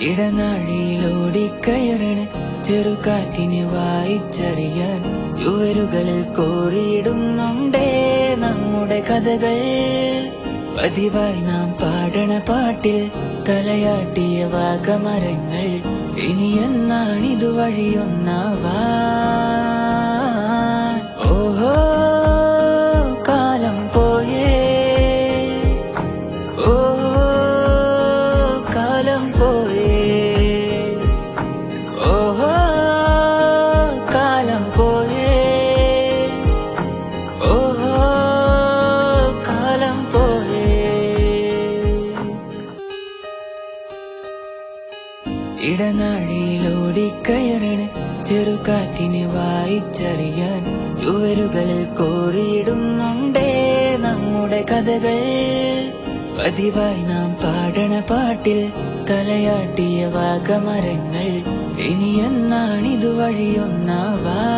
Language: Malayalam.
ഇടനാഴിയിലോടിക്കയറണ് ചെറുകാറ്റിന് വായിച്ചറിയാൻ ചുവരുകളിൽ കോറിയിടുന്നുണ്ടേ നമ്മുടെ കഥകൾ പതിവായി നാം പാടണ പാട്ടിൽ തലയാട്ടിയ വാഗമരങ്ങൾ ഇനി എന്നാണിതു വഴിയൊന്നാവാൻ ഓഹോ കാലം പോയേ ഓഹോ കാലം പോയേ ഓഹോ കാലം പോയേ ഓഹോ കാലം പോയേ ഇടനാഴിയിലോടിക്കയറണ് ചെറുകാറ്റിന് വായിച്ചറിയാൻ ചുവരുകളിൽ കോറിയിടുന്നുണ്ടേ നമ്മുടെ കഥകൾ പതിവായി നാം പാടണ പാട്ടിൽ തലയാട്ടിയ വാഗമരങ്ങൾ ഇനി എന്നാണിതു വഴിയൊന്നാവാ